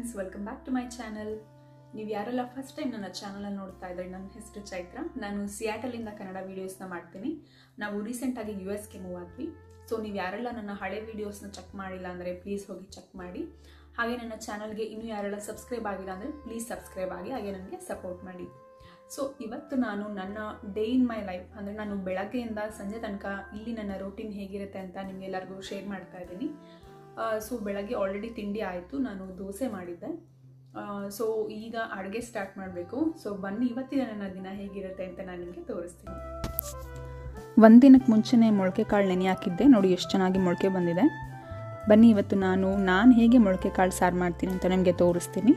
friends welcome back to my channel ನೀವು ಯಾರೆಲ್ಲ first time ನನ್ನ ಚಾನಲಲ್ಲಿ ನೋಡ್ತಾ ಇದ್ರೆ ನನ್ನ ಹೆಸರು ಚೈತ್ರ ನಾನು ಸಿಯಾಟಲಿಂದ ಕನ್ನಡ ವೀಡಿಯೋಸ್ನ ಮಾಡ್ತೀನಿ ನಾವು ರೀಸೆಂಟಾಗಿ ಯು ಎಸ್ಗೆ ಮೂವ್ ಆದ್ವಿ ಸೊ ನೀವು ಯಾರೆಲ್ಲ ನನ್ನ ಹಳೆ ವೀಡಿಯೋಸ್ನ ಚೆಕ್ ಮಾಡಿಲ್ಲ ಅಂದರೆ ಪ್ಲೀಸ್ ಹೋಗಿ ಚೆಕ್ ಮಾಡಿ ಹಾಗೆ ನನ್ನ ಚಾನಲ್ಗೆ ಇನ್ನೂ ಯಾರೆಲ್ಲ ಸಬ್ಸ್ಕ್ರೈಬ್ ಆಗಿಲ್ಲ ಅಂದರೆ ಪ್ಲೀಸ್ ಸಬ್ಸ್ಕ್ರೈಬ್ ಆಗಿ ಹಾಗೆ ನನಗೆ ಸಪೋರ್ಟ್ ಮಾಡಿ ಸೊ ಇವತ್ತು ನಾನು ನನ್ನ ಡೇ ಇನ್ ಮೈ ಲೈಫ್ ಅಂದರೆ ನಾನು ಬೆಳಗ್ಗೆಯಿಂದ ಸಂಜೆ ತನಕ ಇಲ್ಲಿ ನನ್ನ ರೂಟೀನ್ ಹೇಗಿರುತ್ತೆ ಅಂತ ನಿಮಗೆಲ್ಲರಿಗೂ ಶೇರ್ ಮಾಡ್ತಾ ಇದ್ದೀನಿ ಸೊ ಬೆಳಗ್ಗೆ ಆಲ್ರೆಡಿ ತಿಂಡಿ ಆಯಿತು ನಾನು ದೋಸೆ ಮಾಡಿದ್ದೆ ಸೊ ಈಗ ಅಡುಗೆ ಸ್ಟಾರ್ಟ್ ಮಾಡಬೇಕು ಸೊ ಬನ್ನಿ ಇವತ್ತಿನ ನನ್ನ ದಿನ ಹೇಗಿರುತ್ತೆ ಅಂತ ನಾನು ನಿಮಗೆ ತೋರಿಸ್ತೀನಿ ಒಂದಿನಕ್ಕೆ ಮುಂಚೆನೇ ಮೊಳಕೆ ಕಾಳು ನೆನೆ ಹಾಕಿದ್ದೆ ನೋಡಿ ಎಷ್ಟು ಚೆನ್ನಾಗಿ ಮೊಳಕೆ ಬಂದಿದೆ ಬನ್ನಿ ಇವತ್ತು ನಾನು ನಾನು ಹೇಗೆ ಮೊಳಕೆ ಕಾಳು ಸಾರು ಮಾಡ್ತೀನಿ ಅಂತ ನಿಮಗೆ ತೋರಿಸ್ತೀನಿ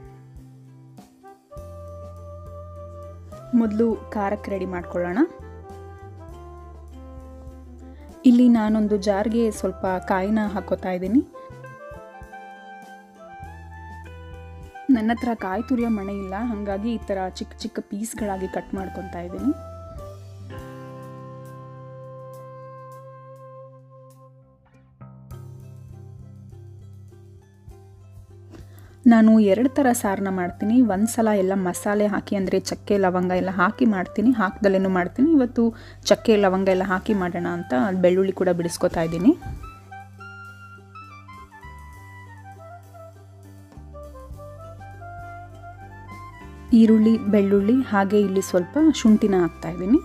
ಮೊದಲು ಖಾರಕ್ಕೆ ರೆಡಿ ಮಾಡ್ಕೊಳ್ಳೋಣ ಇಲ್ಲಿ ನಾನೊಂದು ಜಾರ್ಗೆ ಸ್ವಲ್ಪ ಕಾಯಿನ ಹಾಕೋತಾ ಇದ್ದೀನಿ ನನ್ನ ಹತ್ರ ಕಾಯಿ ತುರಿಯೋ ಮಣೆ ಇಲ್ಲ ಹಾಗಾಗಿ ಈ ಥರ ಚಿಕ್ಕ ಚಿಕ್ಕ ಪೀಸ್ಗಳಾಗಿ ಕಟ್ ಮಾಡ್ಕೊತಾ ಇದ್ದೀನಿ ನಾನು ಎರಡು ಥರ ಸಾರನ್ನ ಮಾಡ್ತೀನಿ ಒಂದು ಸಲ ಎಲ್ಲ ಮಸಾಲೆ ಹಾಕಿ ಅಂದರೆ ಚಕ್ಕೆ ಲವಂಗ ಎಲ್ಲ ಹಾಕಿ ಮಾಡ್ತೀನಿ ಹಾಕ್ದಲ್ಲೇನು ಮಾಡ್ತೀನಿ ಇವತ್ತು ಚಕ್ಕೆ ಲವಂಗ ಎಲ್ಲ ಹಾಕಿ ಮಾಡೋಣ ಅಂತ ಬೆಳ್ಳುಳ್ಳಿ ಕೂಡ ಬಿಡಿಸ್ಕೊತಾ ಇದ್ದೀನಿ ಈರುಳ್ಳಿ ಬೆಳ್ಳುಳ್ಳಿ ಹಾಗೆ ಇಲ್ಲಿ ಸ್ವಲ್ಪ ಶುಂಠಿನ ಹಾಕ್ತಾ ಇದ್ದೀನಿ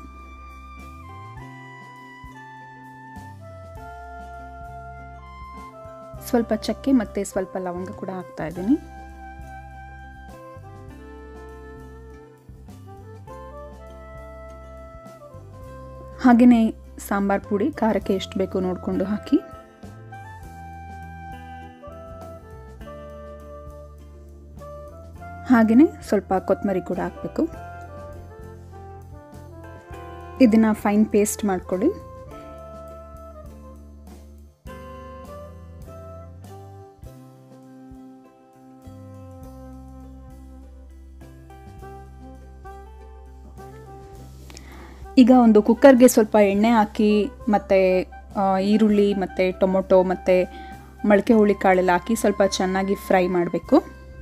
ಸ್ವಲ್ಪ ಚಕ್ಕೆ ಮತ್ತು ಸ್ವಲ್ಪ ಲವಂಗ ಕೂಡ ಹಾಕ್ತಾ ಇದ್ದೀನಿ ಹಾಗೆಯೇ ಸಾಂಬಾರ್ ಪುಡಿ ಖಾರಕ್ಕೆ ಎಷ್ಟು ಬೇಕು ನೋಡಿಕೊಂಡು ಹಾಕಿ ಹಾಗೆಯೇ ಸ್ವಲ್ಪ ಕೊತ್ತಂಬರಿ ಕೂಡ ಹಾಕಬೇಕು ಇದನ್ನು ಫೈನ್ ಪೇಸ್ಟ್ ಮಾಡ್ಕೊಳ್ಳಿ ಈಗ ಒಂದು ಕುಕ್ಕರ್ಗೆ ಸ್ವಲ್ಪ ಎಣ್ಣೆ ಹಾಕಿ ಮತ್ತು ಈರುಳ್ಳಿ ಮತ್ತು ಟೊಮೊಟೊ ಮತ್ತು ಮೊಳಕೆ ಹುಳಿ ಕಾಳೆಲ್ಲ ಹಾಕಿ ಸ್ವಲ್ಪ ಚೆನ್ನಾಗಿ ಫ್ರೈ ಮಾಡಬೇಕು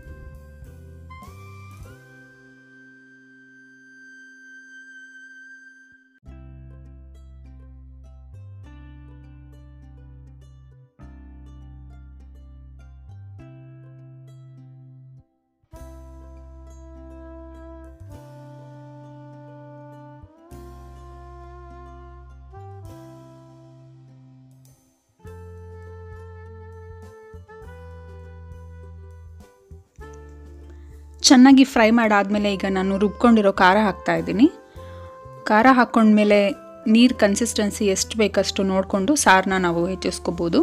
ಚೆನ್ನಾಗಿ ಫ್ರೈ ಮಾಡಾದಮೇಲೆ ಈಗ ನಾನು ರುಬ್ಕೊಂಡಿರೋ ಖಾರ ಹಾಕ್ತಾ ಇದ್ದೀನಿ ಖಾರ ಹಾಕ್ಕೊಂಡ್ಮೇಲೆ ನೀರು ಕನ್ಸಿಸ್ಟೆನ್ಸಿ ಎಷ್ಟು ಬೇಕಷ್ಟು ನೋಡಿಕೊಂಡು ಸಾರನ್ನ ನಾವು ಹೆಚ್ಚಿಸ್ಕೋಬೋದು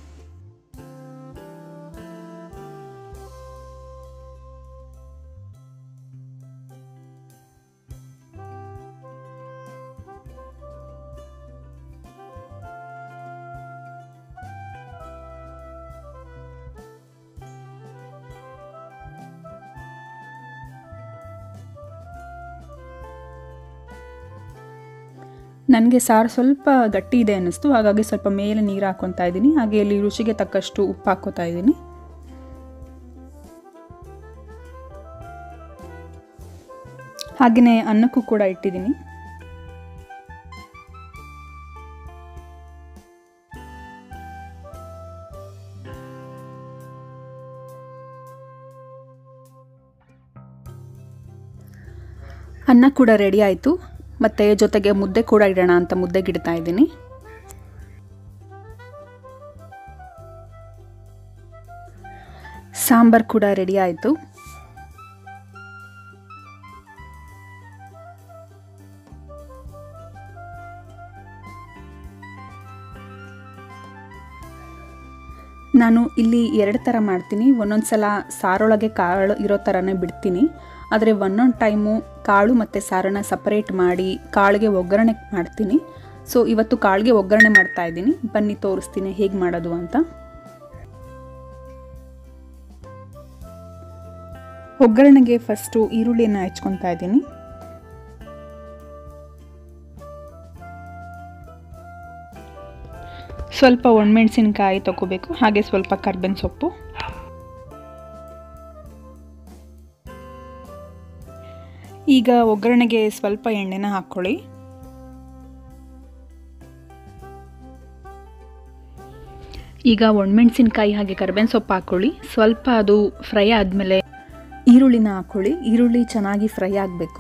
ನನಗೆ ಸಾರು ಸ್ವಲ್ಪ ಗಟ್ಟಿ ಇದೆ ಅನ್ನಿಸ್ತು ಹಾಗಾಗಿ ಸ್ವಲ್ಪ ಮೇಲೆ ನೀರು ಹಾಕ್ಕೊತಾ ಇದ್ದೀನಿ ಹಾಗೆ ಇಲ್ಲಿ ರುಚಿಗೆ ತಕ್ಕಷ್ಟು ಉಪ್ಪು ಹಾಕ್ಕೋತಾ ಇದ್ದೀನಿ ಹಾಗೆಯೇ ಅನ್ನಕ್ಕೂ ಕೂಡ ಇಟ್ಟಿದ್ದೀನಿ ಅನ್ನ ಕೂಡ ರೆಡಿ ಆಯಿತು ಮತ್ತು ಜೊತೆಗೆ ಮುದ್ದೆ ಕೂಡ ಇಡೋಣ ಅಂತ ಮುದ್ದೆಗೆ ಇಡ್ತಾ ಇದ್ದೀನಿ ಸಾಂಬಾರ್ ಕೂಡ ರೆಡಿ ಆಯಿತು ನಾನು ಇಲ್ಲಿ ಎರಡು ಥರ ಮಾಡ್ತೀನಿ ಒಂದೊಂದು ಸಲ ಸಾರೊಳಗೆ ಕಾಳು ಇರೋ ಥರನೇ ಬಿಡ್ತೀನಿ ಆದರೆ ಒಂದೊಂದು ಟೈಮು ಕಾಳು ಮತ್ತು ಸಾರನ್ನು ಸಪರೇಟ್ ಮಾಡಿ ಕಾಳಿಗೆ ಒಗ್ಗರಣೆ ಮಾಡ್ತೀನಿ ಸೊ ಇವತ್ತು ಕಾಳಿಗೆ ಒಗ್ಗರಣೆ ಮಾಡ್ತಾ ಇದ್ದೀನಿ ಬನ್ನಿ ತೋರಿಸ್ತೀನಿ ಹೇಗೆ ಮಾಡೋದು ಅಂತ ಒಗ್ಗರಣೆಗೆ ಫಸ್ಟು ಈರುಳ್ಳಿಯನ್ನು ಹೆಚ್ಕೊತಾ ಇದ್ದೀನಿ ಸ್ವಲ್ಪ ಒಣಮೆಣಸಿನ್ಕಾಯಿ ತೊಗೋಬೇಕು ಹಾಗೆ ಸ್ವಲ್ಪ ಕರ್ಬೇವಿನ ಸೊಪ್ಪು ಈಗ ಒಗ್ಗರಣೆಗೆ ಸ್ವಲ್ಪ ಎಣ್ಣೆನ ಹಾಕ್ಕೊಳ್ಳಿ ಈಗ ಒಣಮೆಣಸಿನ್ಕಾಯಿ ಹಾಗೆ ಕರ್ಬೇವಿನ ಸೊಪ್ಪು ಹಾಕ್ಕೊಳ್ಳಿ ಸ್ವಲ್ಪ ಅದು ಫ್ರೈ ಆದಮೇಲೆ ಈರುಳ್ಳಿನ ಹಾಕ್ಕೊಳ್ಳಿ ಈರುಳ್ಳಿ ಚೆನ್ನಾಗಿ ಫ್ರೈ ಆಗಬೇಕು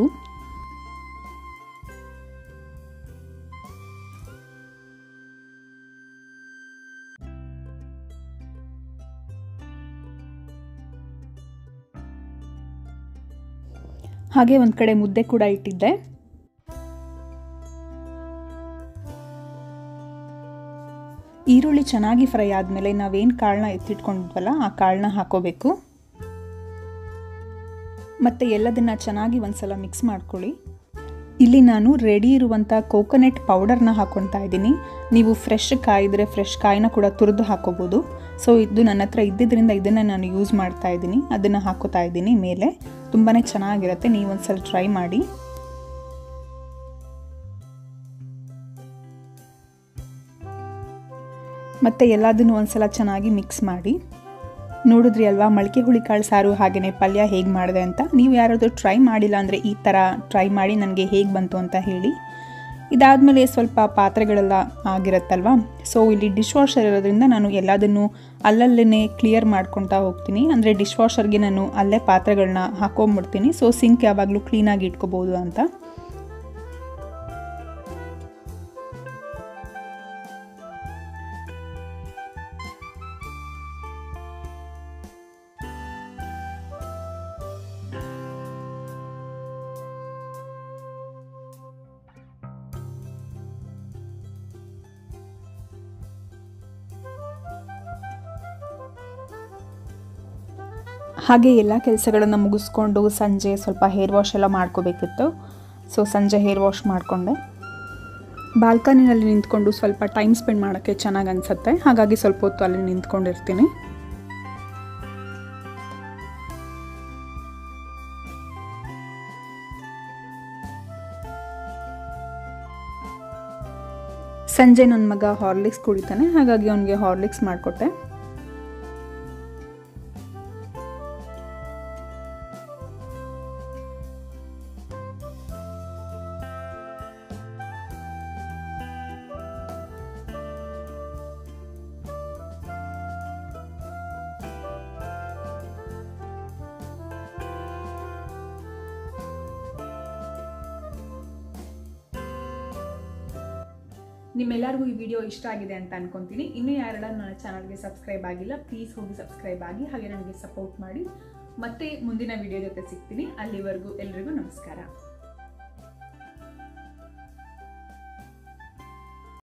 ಹಾಗೆ ಒಂದು ಕಡೆ ಮುದ್ದೆ ಕೂಡ ಇಟ್ಟಿದ್ದೆ ಈರುಳ್ಳಿ ಚೆನ್ನಾಗಿ ಫ್ರೈ ಆದಮೇಲೆ ನಾವೇನು ಕಾಳನ್ನ ಎತ್ತಿಟ್ಕೊಂಡಿದ್ವಲ್ಲ ಆ ಕಾಳನ್ನ ಹಾಕೋಬೇಕು ಮತ್ತು ಎಲ್ಲದನ್ನು ಚೆನ್ನಾಗಿ ಒಂದ್ಸಲ ಮಿಕ್ಸ್ ಮಾಡ್ಕೊಳ್ಳಿ ಇಲ್ಲಿ ನಾನು ರೆಡಿ ಇರುವಂಥ ಕೋಕೋನಟ್ ಪೌಡರ್ನ ಹಾಕ್ಕೊತಾ ಇದ್ದೀನಿ ನೀವು ಫ್ರೆಶ್ ಕಾಯಿದ್ರೆ ಫ್ರೆಶ್ ಕಾಯಿನ ಕೂಡ ತುರಿದು ಹಾಕೋಬೋದು ಸೊ ಇದು ನನ್ನ ಹತ್ರ ಇದ್ದಿದ್ದರಿಂದ ಇದನ್ನು ನಾನು ಯೂಸ್ ಮಾಡ್ತಾ ಇದ್ದೀನಿ ಅದನ್ನು ಹಾಕೋತಾ ಇದ್ದೀನಿ ಮೇಲೆ ತುಂಬಾ ಚೆನ್ನಾಗಿರುತ್ತೆ ನೀವು ಒಂದ್ಸಲ ಟ್ರೈ ಮಾಡಿ ಮತ್ತು ಎಲ್ಲದನ್ನು ಒಂದ್ಸಲ ಚೆನ್ನಾಗಿ ಮಿಕ್ಸ್ ಮಾಡಿ ನೋಡಿದ್ರಿ ಅಲ್ವಾ ಮೊಳಕೆ ಹುಳಿಕಾಳು ಸಾರು ಹಾಗೆಯೇ ಪಲ್ಯ ಹೇಗೆ ಮಾಡಿದೆ ಅಂತ ನೀವು ಯಾರಾದರೂ ಟ್ರೈ ಮಾಡಿಲ್ಲ ಅಂದರೆ ಈ ಥರ ಟ್ರೈ ಮಾಡಿ ನನಗೆ ಹೇಗೆ ಬಂತು ಅಂತ ಹೇಳಿ ಇದಾದಮೇಲೆ ಸ್ವಲ್ಪ ಪಾತ್ರೆಗಳೆಲ್ಲ ಆಗಿರುತ್ತಲ್ವ ಸೊ ಇಲ್ಲಿ ಡಿಶ್ ವಾಷರ್ ಇರೋದ್ರಿಂದ ನಾನು ಎಲ್ಲದನ್ನು ಅಲ್ಲಲ್ಲೇ ಕ್ಲಿಯರ್ ಮಾಡ್ಕೊತಾ ಹೋಗ್ತೀನಿ ಅಂದರೆ ಡಿಶ್ ವಾಷರ್ಗೆ ನಾನು ಅಲ್ಲೇ ಪಾತ್ರೆಗಳನ್ನ ಹಾಕೊಂಬಿಡ್ತೀನಿ ಸೊ ಸಿಂಕ್ ಯಾವಾಗಲೂ ಕ್ಲೀನಾಗಿ ಇಟ್ಕೋಬೋದು ಅಂತ ಹಾಗೆ ಎಲ್ಲ ಕೆಲಸಗಳನ್ನು ಮುಗಿಸ್ಕೊಂಡು ಸಂಜೆ ಸ್ವಲ್ಪ ಹೇರ್ ವಾಶ್ ಎಲ್ಲ ಮಾಡ್ಕೋಬೇಕಿತ್ತು ಸೊ ಸಂಜೆ ಹೇರ್ ವಾಶ್ ಮಾಡಿಕೊಂಡೆ ಬಾಲ್ಕನಿನಲ್ಲಿ ನಿಂತ್ಕೊಂಡು ಸ್ವಲ್ಪ ಟೈಮ್ ಸ್ಪೆಂಡ್ ಮಾಡೋಕ್ಕೆ ಚೆನ್ನಾಗಿ ಅನಿಸುತ್ತೆ ಹಾಗಾಗಿ ಸ್ವಲ್ಪ ಹೊತ್ತು ಅಲ್ಲಿ ನಿಂತ್ಕೊಂಡಿರ್ತೀನಿ ಸಂಜೆ ನನ್ನ ಮಗ ಹಾರ್ಲಿಕ್ಸ್ ಕುಡಿತಾನೆ ಹಾಗಾಗಿ ಅವನಿಗೆ ಹಾರ್ಲಿಕ್ಸ್ ಮಾಡಿಕೊಟ್ಟೆ ನಿಮ್ಮೆಲ್ಲರಿಗೂ ಈ ವಿಡಿಯೋ ಇಷ್ಟ ಆಗಿದೆ ಅಂತ ಅನ್ಕೊಂತೀನಿ ಇನ್ನೂ ಯಾರೆಲ್ಲ ನನ್ನ ಚಾನಲ್ಗೆ ಸಬ್ಸ್ಕ್ರೈಬ್ ಆಗಿಲ್ಲ ಪ್ಲೀಸ್ ಹೋಗಿ ಸಬ್ಸ್ಕ್ರೈಬ್ ಆಗಿ ಹಾಗೆ ನನಗೆ ಸಪೋರ್ಟ್ ಮಾಡಿ ಮತ್ತೆ ಮುಂದಿನ ವಿಡಿಯೋ ಜೊತೆ ಸಿಗ್ತೀನಿ ಅಲ್ಲಿವರೆಗೂ ಎಲ್ರಿಗೂ ನಮಸ್ಕಾರ